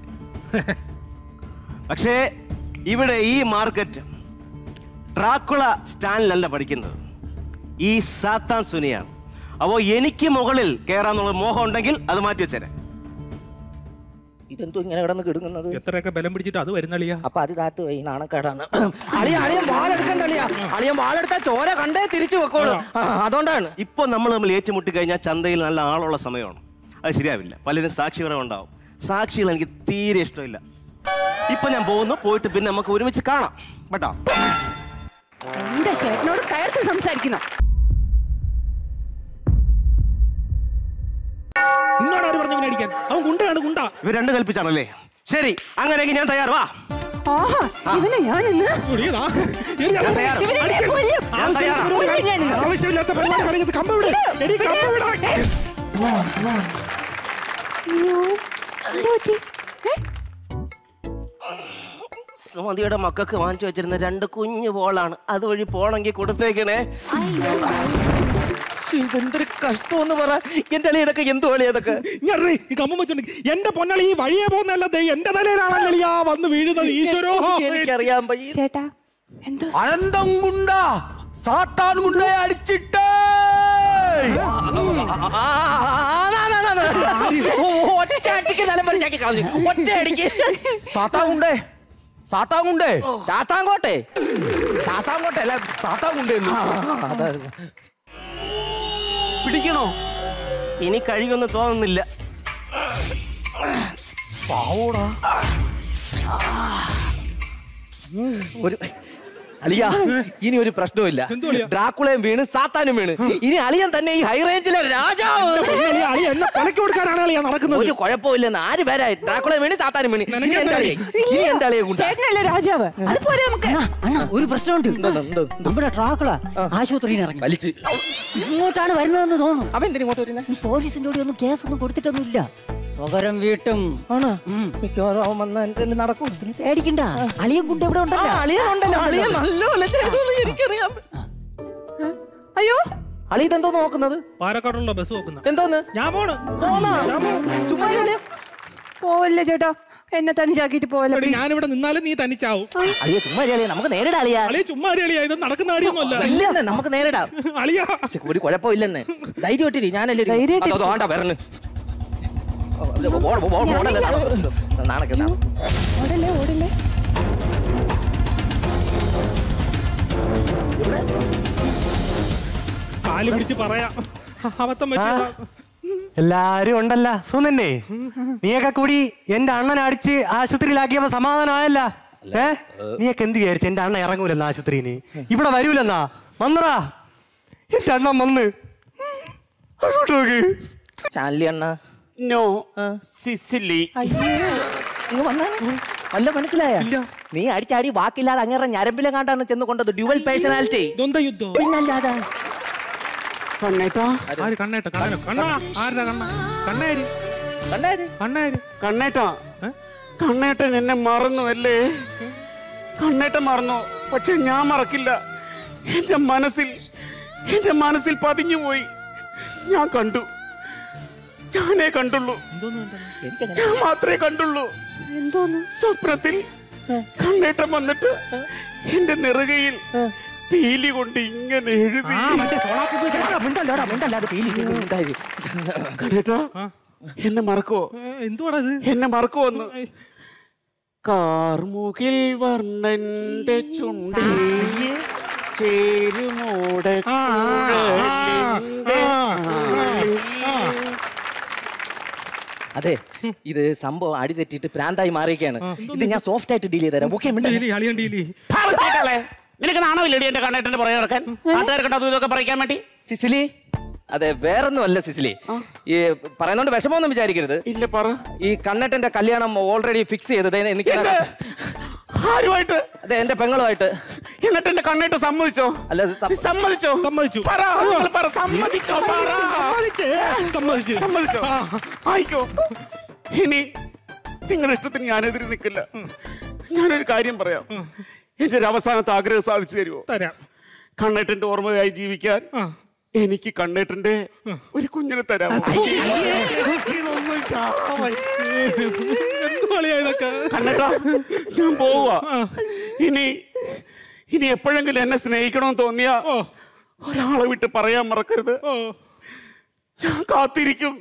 പക്ഷേ ഇവിടെ ഈ മാർക്കറ്റ് ഡ്രാക്കുള സ്റ്റാൻഡിലല്ല പഠിക്കുന്നത് ഈ സാത്താൻ സുനിയാണ് അപ്പോ എനിക്ക് മുകളിൽ കയറാന്നുള്ള മോഹം ഉണ്ടെങ്കിൽ അത് മാറ്റി വെച്ചേരെ ഇതെന്തോ ഇങ്ങനെ കിടന്ന് കിടങ്ങുന്നത് എത്രയൊക്കെ ബലം പിടിച്ചിട്ട് അത് വരുന്ന അളിയാ അപ്പൊ അത് കാത്തു പോയി നാണക്കേടാണ് അളിയ അളിയൻ വാളെടുക്കണ്ട അളിയ അളിയൻ വാളെടുത്താൽ ചോര കണ്ടേ തിരിച്ചു വെക്കോളൂ ആ, അതുകൊണ്ടാണ് ഇപ്പൊ നമ്മൾ തമ്മിൽ ഏറ്റുമുട്ടി കഴിഞ്ഞാൽ ചന്തയിൽ നല്ല ആളുള്ള സമയമാണ് അത് ശരിയാവില്ല പലരും സാക്ഷിപരം ഉണ്ടാവും സാക്ഷികൾ എനിക്ക് തീരെ ഇഷ്ടമില്ല ഇപ്പൊ ഞാൻ പോകുന്നു പോയിട്ട് പിന്നെ നമുക്ക് ഒരുമിച്ച് കാണാം കേട്ടോ എന്റെ ചേട്ടനോട് കയർത്ത് സംസാരിക്കണം നിന്നോട് ആര് പറഞ്ഞു അവനെ അടിക്കാൻ അവൻ ഗുണ്ടയാണ് ഗുണ്ട ഇവർ രണ്ട് കൽപ്പിച്ചാണല്ലേ ശരി അങ്ങനെയെങ്കിൽ ഞാൻ തയ്യാറ് വാ ആഹാ ഇവനെ ഞാൻ ഇന്ന് ഞാൻ തയ്യാറ്. ഇവനെ ഞാൻ കൊല്ലും. ഞാൻ തയ്യാറാ. കൊല്ലും ഞാൻ ഇന്ന്. ആവശ്യമില്ലാത്ത പരിപാടി കളിക്കുന്നത് കമ്പ വിട് എടി കമ്പ വിടാ അയ്യോ, സുമതിയുടെ മക്കൾക്ക് വാങ്ങിച്ചു വെച്ചിരുന്ന രണ്ട് കുഞ്ഞു ബോളാണ് അതുവഴി പോണെങ്കിൽ കൊടുത്തേക്കണേ ശ്ശേ, ഇതെന്തൊരു കഷ്ടമെന്ന് പറ എന്റെ അളി ഇതൊക്കെ എന്ത് കളി ഇതൊക്കെ ഇങ്ങട് ഈ കമ്മ വെച്ചോണ്ട് എന്റെ പൊന്നളി ഈ വഴിയെ പോകുന്നല്ല ദേ എന്റെ തലയിലാണല്ലോ ആ വന്ന് വീഴുന്നത് ഈശ്വരോ എനിക്കറിയാൻ പയ്യ ചേട്ടാ എന്തോ അനന്തം ഗുണ്ട സാത്താൻ ഗുണ്ടയെ അടിച്ചിട്ടേ ഒറ്റ അടിക്ക് നിലം വലിച്ചാക്കി കളഞ്ഞു ഒറ്റ അടിക്ക് സാത്താൻ ഗുണ്ടേ സാത്താൻ ഗുണ്ടേ ശാസ്താങ്കോട്ടെ ശാസ്താങ്കോട്ടെ അല്ല സാത്താൻ ഗുണ്ടേ പിടിക്കണോ ഇനി കഴിയുമെന്ന് തോന്നുന്നില്ല പാവോടാ ഒരു അളിയ ഇനി ഒരു പ്രശ്നവുമില്ല ഡ്രാക്കുളയും വീണ് സാത്താനും വീണ് ഇനി അളിയൻ തന്നെ ഈ ഹൈ റേഞ്ചിലെ രാജാവ് പൊന്നളി അളി എന്നെ പണിക്ക് കൊടുക്കാനാണ് അളിയാ നടക്കുന്നത് ഒരു കുഴപ്പമില്ലെന്ന് ആര് പേരായി ഡ്രാക്കുളയും വീണ് സാത്താനും വീണ് ഇനി എന്റെ അളിയെ ഇനി എന്റെ അളിയെ കൊണ്ടാ ചേട്ടനല്ലേ രാജാവ് അതുപോലെ നമുക്ക് അണ്ണാ അണ്ണാ ഒരു പ്രശ്നമുണ്ട് എന്തോന്ന്, എന്തോ, എന്തോ? നമ്മുടെ ട്രാക്കുള ആശുപത്രിയിൽ നിന്ന് ഇറങ്ങി വലിച്ച് ഇങ്ങോട്ടാണ് വരുന്നതെന്ന് തോന്നുന്നു അവൻ എന്തിനു ഇങ്ങോട്ട് വരുന്നത് ഈ പോലീസിന്റെ കൂടെ ഒന്നും കേസൊന്നും കൊടുത്തിട്ടൊന്നുമില്ല പകരം വീട്ടും ആണോ മിക്കവാറും അവൻ വന്ന എന്തെങ്കിലും നടക്കും പിന്നെ പേടിക്കണ്ട അളിയൻ കുണ്ട് ഇവിടെ ആ, ഉണ്ടല്ലോ അളിയൻ ഉണ്ടല്ലോ അളിയൻ നല്ലപോലെ ചെയ്തോളൂ എനിക്കറിയാം അയ്യോ അളി ഇതെന്തോ നോക്കുന്നത് പാലക്കാടുള്ള ബസ് നോക്കുന്ന എന്തോന്ന് ഞാൻ പോണ് പോന്നാ? ഞാൻ പോണ്. ചുമ്മാ അളിയ പോവല്ലേ ചേട്ടാ എന്നെ തനിച്ചാക്കിട്ട് പോവല്ലേ എടി, ഞാനിവിടെ നിന്നാലും നീ തനിച്ചാവും അളിയ ചുമ്മാ അളിയ നമുക്ക് നേരിടാം അളിയ അളിയ ചുമ്മാ അളിയാ ഇത് നടക്കുന്ന അടിയൊന്നുമല്ല ഇല്ലെന്ന് നമുക്ക് നേരിടാം അളിയാ ഛെ, ഒരു കുഴപ്പമില്ലെന്ന് ധൈര്യമായിട്ടിരി ഞാനല്ലേ ഇരി. ധൈര്യമായിട്ട് അതോ, അതോ, വേണ്ട വരണ് ഓ, ഇത് ഓ, ഓ, ഓ, ഓടല്ലേ, നാണ- നാണക്കെ നാണ. ഓടല്ലേ ഓടല്ലേ കാല് പിടിച്ച് പറയാം അബദ്ധം പറ്റിയതാ എല്ലാരും ഉണ്ടല്ല സുനന്നെ നീയൊക്കെ കൂടി എന്റെ അണ്ണനെ അടിച്ച് ആശുപത്രിയിലാക്കിയപ്പോ സമാധാനമായല്ല ഏ നീയൊക്കെ എന്ത് വിചാരിച്ചു എന്റെ അണ്ണൻ ഇറങ്ങൂലെന്നാ ആശുപത്രിന്ന് ഇവിടെ വരൂലെന്നാ വന്നറാ എന്റെ അണ്ണൻ വന്ന് അങ്ങോട്ട് നോക്ക് ചാനലി അണ്ണ നോ സിസിലി ഇങ്ങ് വന്നാ വല്ല മനസ്സിലായ നീ അടിച്ചാടി വാക്കില്ലാതെ അങ്ങനെ ഞരമ്പിലെ കാണ്ടാണ് ചെന്ന് കൊണ്ടത് ഡ്യുവൽ പേഴ്സണാലിറ്റി ദ്വന്ദ് യുദ്ധം പിന്നല്ലാതെ കണ്ണേട്ടാ ആര് കണ്ണേട്ട കണ്ണ കണ്ണാ ആരുടെ കണ്ണ കണ്ണേര് കണ്ടായത് കണ്ണേര് കണ്ണേട്ടാ കണ്ണേട്ടൻ എന്നെ മറന്നു അല്ലേ കണ്ണേട്ടൻ മറന്നു പക്ഷെ ഞാൻ മറക്കില്ല എന്റെ മനസ്സിൽ എന്റെ മനസ്സിൽ പതിഞ്ഞു പോയി ഞാൻ കണ്ടു ഞാനേ കണ്ടുള്ളൂ ഞാൻ മാത്രമേ കണ്ടുള്ളൂ എന്തോന്ന് സ്വപ്നത്തിൽ കണ്ണേട്ടൻ വന്നിട്ട് എന്റെ നെറുകയിൽ പീലി കൊണ്ട് ഇങ്ങനെ എഴുതി ആ മറ്റേ സോളാക്കുപ്പ് ചേട്ടാ മിണ്ടല്ലോടാ മിണ്ടല്ലാതെ പീലി മിണ്ടായി. കണ്ണേട്ടാ എന്നെ മറക്കോ എന്തുവാടാ ഇത് എന്നെ മറക്കുവന്ന് കാർമുകിൽ വർണ്ണന്റെ ചുണ്ടിൽ ചേരുമോട ആ, ആ, ആ, ആ. അതെ ഇത് സംഭവം അടി തെറ്റിയിട്ട് പ്രാന്തായി മാറിയൊക്കെയാണ് ഇത് ഞാൻ സോഫ്റ്റ് ആയിട്ട് ഡീൽ ചെയ്ത് തരാം ഓക്കെ മിണ്ടല്ലേ ഡീലി അളിയൻ ഡീലി നിനക്ക് നാണമില്ലടി എന്റെ കണ്ണേട്ടന്റെ പുറകെ നടക്കാൻ നാട്ടുകാരെ കണ്ടത് ഇതൊക്കെ പറയിക്കാൻ വേണ്ടി സിസിലി അതെ വേറൊന്നും അല്ല സിസിലി ഈ പറയുന്നോണ്ട് വിഷമമൊന്നും വിചാരിക്കരുത് ഇല്ല പറ ഈ കണ്ണേട്ടന്റെ കല്യാണം ഓൾറെഡി ഫിക്സ് ചെയ്തത് എനിക്ക് ആരുമായിട്ട് അതെ എന്റെ പെങ്ങളുമായിട്ട് എന്നിട്ട് എന്റെ കണ്ണേട്ട് സമ്മതിച്ചോ അല്ല ഇത് സം- സമ്മതിച്ചോ സമ്മതിച്ചു. പറ നിങ്ങൾ പറ സമ്മതിച്ചോ പറ സമ്മതിച്ചേ സമ്മതിച്ചു സമ്മതിച്ചോ ആയിക്കോ ഇനി നിങ്ങളുടെ ഇഷ്ടത്തിന് ഞാനെതിരെ നിൽക്കില്ല ഞാനൊരു കാര്യം പറയാം എന്റെ ഒരു അവസാനത്തെ ആഗ്രഹം സാധിച്ചു തരുമോ തരാം കണ്ണേട്ടന്റെ ഓർമ്മയായി ജീവിക്കാൻ ആ. എനിക്ക് കണ്ണേട്ടന്റെ ഒരു കുഞ്ഞിനെ തരാമോ എന്തു കളിയാ ഇതൊക്കെ കണ്ണേട്ടാ ഞാൻ പോവാ ഇനി ഇനി എപ്പോഴെങ്കിലും എന്നെ സ്നേഹിക്കണമെന്ന് തോന്നിയ ഓ ഒരാളെ വിട്ട് പറയാൻ മറക്കരുത് ഓ ഞാൻ കാത്തിരിക്കും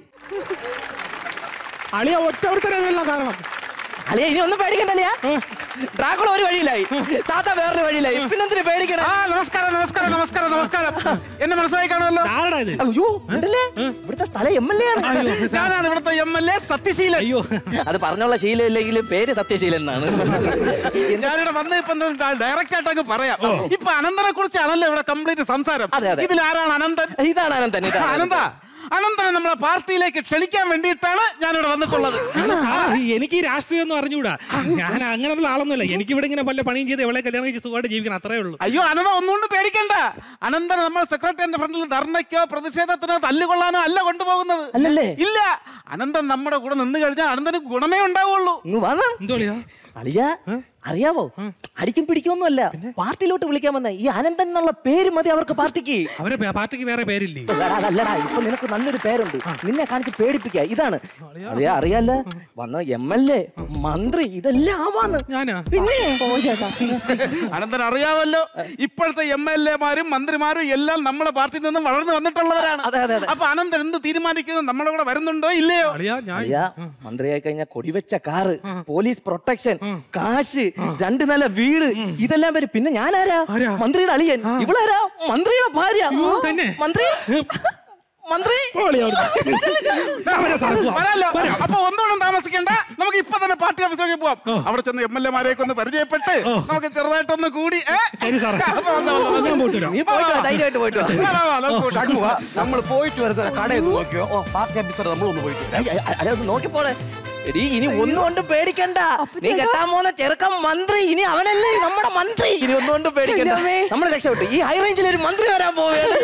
അളിയ ഒറ്റ ഒരുത്തരല്ല കാരണം അളിയ ഇനി ഒന്നും പേടിക്കണ്ടല്ലേ ഡ്രാക്കുള ഒരു വഴിയിലായി സാത്ത വേറൊരു വഴിയിലായി പിന്നെന്തിനു പേടിക്കണം നമസ്കാരം നമസ്കാരം നമസ്കാരം നമസ്കാരം എന്നെ മനസ്സിലായി കാണുമല്ലോ ആരടാ ഇത് അയ്യോ ഉണ്ടല്ലേ ഇവിടുത്തെ സ്ഥലം എം എൽ എ ആണ് അയ്യോ ഞാനാണ് ഇവിടുത്തെ എം എൽ എ സത്യശീലൻ അയ്യോ അത് പറഞ്ഞുള്ള ശീലം ഇല്ലെങ്കിലും പേര് സത്യശീലൻ എന്നാണ് ഞാനിവിടെ വന്ന ഇപ്പൊ ഡയറക്റ്റ് ആയിട്ടൊക്കെ പറയാം ഇപ്പൊ അനന്തനെ കുറിച്ചാണല്ലോ ഇവിടെ കംപ്ലീറ്റ് സംസാരം അതെ, അതെ. ഇതിൽ ആരാണ് അനന്തൻ ഇതാണ് അനന്തൻ ഇതാണ് അനന്ത അനന്തനെ നമ്മളെ പാർട്ടിയിലേക്ക് ക്ഷണിക്കാൻ വേണ്ടിയിട്ടാണ് ഞാനിവിടെ വന്നിട്ടുള്ളത് ആണ് സാർ, എനിക്ക് ഈ രാഷ്ട്രീയം ഒന്നും അറിഞ്ഞൂടാ ഞാൻ അങ്ങനെയുള്ള ആളൊന്നുമല്ല എനിക്ക് ഇവിടെ ഇങ്ങനെ വല്ല പണിയും ചെയ്ത് ഇവളെ കല്യാണം കഴിച്ച് സുഖമായിട്ട് ജീവിക്കണം അത്രേ ഉള്ളൂ അയ്യോ അനന്ത ഒന്നുകൊണ്ട് പേടിക്കണ്ട അനന്തൻ നമ്മൾ സെക്രട്ടറിന്റെ ഫ്രണ്ടിൽ ധർണയ്ക്കോ പ്രതിഷേധത്തിനോ തല്ലുകൊള്ളാനോ അല്ല കൊണ്ടുപോകുന്നത് അല്ലല്ലേ? ഇല്ല അനന്തൻ നമ്മുടെ കൂടെ നിന്ന് കഴിഞ്ഞാൽ അനന്തന് ഗുണമേ ഉണ്ടാവുള്ളൂ എന്തോളിയാ അളിയ അറിയാവോ അടിക്കും പിടിക്കൊന്നുമല്ല പാർട്ടിയിലോട്ട് വിളിക്കാൻ വന്ന ഈ അനന്തൻ എന്നുള്ള പേര് മതി അവർക്ക് പാർട്ടിക്ക് അവരെ പേ- പാർട്ടിക്ക് വേറെ പേരില്ലേ എടാ, അതല്ലടാ ഇപ്പൊ നിനക്ക് നല്ലൊരു പേരുണ്ട് നിന്നെ കാണിച്ച് പേടിപ്പിക്ക ഇതാണ് അറിയാ അറിയാല്ല വന്ന എം എൽ എ മന്ത്രി ഇതെല്ലാം ആവാന്ന് ഞാനാ പിന്നെ അനന്തൻ അറിയാമല്ലോ ഇപ്പോഴത്തെ എം എൽ എമാരും മന്ത്രിമാരും എല്ലാം നമ്മുടെ പാർട്ടിയിൽ നിന്നും വളർന്നു വന്നിട്ടുള്ളവരാണ് അതെ, അതെ, അതെ. അപ്പൊ അനന്തൻ എന്ത് തീരുമാനിക്കുന്നു നമ്മുടെ കൂടെ വരുന്നുണ്ടോ ഇല്ലയോ അളിയാ ഞാൻ അളിയാ മന്ത്രിയായി കഴിഞ്ഞാൽ കൊടിവെച്ച കാറ് പോലീസ് പ്രൊട്ടക്ഷൻ കാശ് രണ്ട് നില വീട് ഇതെല്ലാം വരും പിന്നെ ഞാനാരാ ആരാ? മന്ത്രിയുടെ അളിയൻ ഇവളാരാ മന്ത്രിയുടെ ഭാര്യ തന്നെ? മന്ത്രി മന്ത്രി പോളിയാ അവിടുന്ന്. ആ, വരാം സാർ, പോവാം. വരാലോ വരാം. അപ്പൊ ഒന്നുകൊണ്ടും താമസിക്കണ്ട നമുക്ക് ഇപ്പൊ തന്നെ പാർട്ടി ഓഫീസിലേക്ക് പോവാം അവിടെ ചെന്ന് എം എൽ എമാരെയൊക്കെ ഒന്ന് പരിചയപ്പെട്ട് നമുക്ക് ചെറുതായിട്ടൊന്ന് കൂടി ഏ? ശരി സാറേ അപ്പൊ വന്നോ, വന്നോ, വന്നോ. ഞാൻ പോയിട്ട് വരാം നീ പോയിട്ട് വാ, ധൈര്യമായിട്ട് പോയിട്ട് വാ. വാ, വാ, വാ, നമുക്ക് പോകാം. നമ്മൾ പോയിട്ട് വരുന്ന കടയിൽ നോക്കിയോ ഓ പാർട്ടി ഓഫീസർ നമ്മളൊന്ന് പോയിട്ട് അയ്യ, അയ്യ, അല്ല, ഒന്ന് നോക്കിപ്പോടെ എടീ ഇനി ഒന്നും കൊണ്ടും പേടിക്കണ്ട നീ കെട്ടാൻ പോകുന്ന ചെറുക്കൻ മന്ത്രി ഇനി അവനല്ലേ നമ്മുടെ മന്ത്രി ഇനി ഒന്നും കൊണ്ടും പേടിക്കണ്ട ഇല്ലമ്മേ. നമ്മൾ രക്ഷപ്പെട്ടു ഈ ഹൈ റേഞ്ചിൽ ഒരു മന്ത്രി വരാൻ പോവുകയാണ്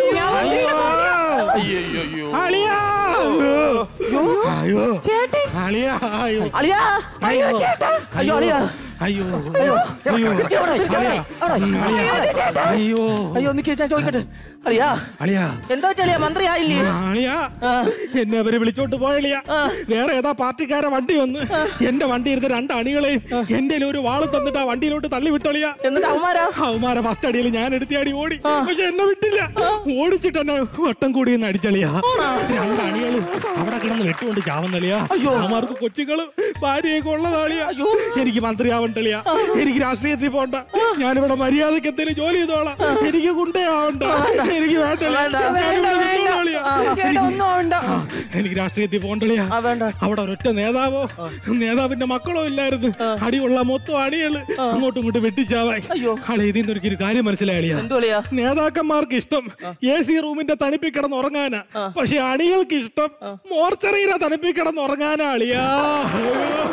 അളിയാ അയ്യോ ചേട്ടൻ അളിയാ അയ്യോ അളിയാ അയ്യോ അയ്യോ അളിയാ അയ്യോ അയ്യോ തിരിച്ച് അവിടെ, തിരിച്ച് അവിടെ. അവിടെ. അളിയാ അയ്യോ അയ്യോ നിക്ക് ഞാൻ ചോദിക്കട്ടെ അളിയാ അളിയാ എന്താ പറ്റി അളിയാ മന്ത്രി ആയില്ലേ അളിയാ എന്നെ അവര് വിളിച്ചോണ്ട് പോയളിയാ വേറെ ഏതാ പാർട്ടിക്കാരെ വണ്ടി വന്ന് എന്റെ വണ്ടി ഇരുന്ന രണ്ട് അണികളെയും എന്റെ ഒരു വാള് തന്നിട്ട് ആ വണ്ടിയിലോട്ട് തള്ളി വിട്ടളിയാ എന്നിട്ട് അവന്മാരാ അവന്മാരെ ഫസ്റ്റ് അടിയിൽ ഞാൻ എടുത്തി അടി ഓടി പക്ഷെ എന്നെ വിട്ടില്ല ഓടിച്ചിട്ട് എന്നെ വട്ടം കൂടി എന്ന് അടിച്ചളിയാ രണ്ട് അണികളും അവിടെ കിടന്ന് വെട്ടുകൊണ്ട് ചാവുന്നളിയാ അവന്മാർക്ക് കൊച്ചുങ്ങളും ഭാര്യയൊക്കെ ഉള്ളതാളിയാ എനിക്ക് മന്ത്രിയാവണ്ടളിയാ എനിക്ക് രാഷ്ട്രീയത്തിൽ പോണ്ട ഞാനിവിടെ മര്യാദക്ക് എന്തെങ്കിലും ജോലി ചെയ്തോളാം എനിക്ക് ഗുണ്ടയാവണ്ട എനിക്ക് വേണ്ടളിയാ ഞാനിവിടെ നിന്നോളാളിയാ ചേട്ടാ ഒന്നും ആവണ്ട എനിക്ക് രാഷ്ട്രീയത്തിൽ പോണ്ടളിയാ അവിടെ ഒരൊറ്റ നേതാവോ നേതാവിന്റെ മക്കളോ ഇല്ലായിരുന്നു അടിയുള്ള മൊത്തം അണികള് അങ്ങോട്ടും ഇങ്ങോട്ടും വെട്ടിച്ചാവായി ആളെ ഇതിൽ നിന്ന് ഒരു കാര്യം മനസ്സിലായില്ല എന്തുവളിയാ നേതാക്കന്മാർക്ക് ഇഷ്ടം എ സി റൂമിന്റെ തണുപ്പിൽ കിടന്ന് ഉറങ്ങാനാ പക്ഷെ അണികൾക്ക് ഇഷ്ടം മോർച്ചറിയിലെ തണുപ്പിൽ കിടന്ന് ഉറങ്ങാനാ അളിയാ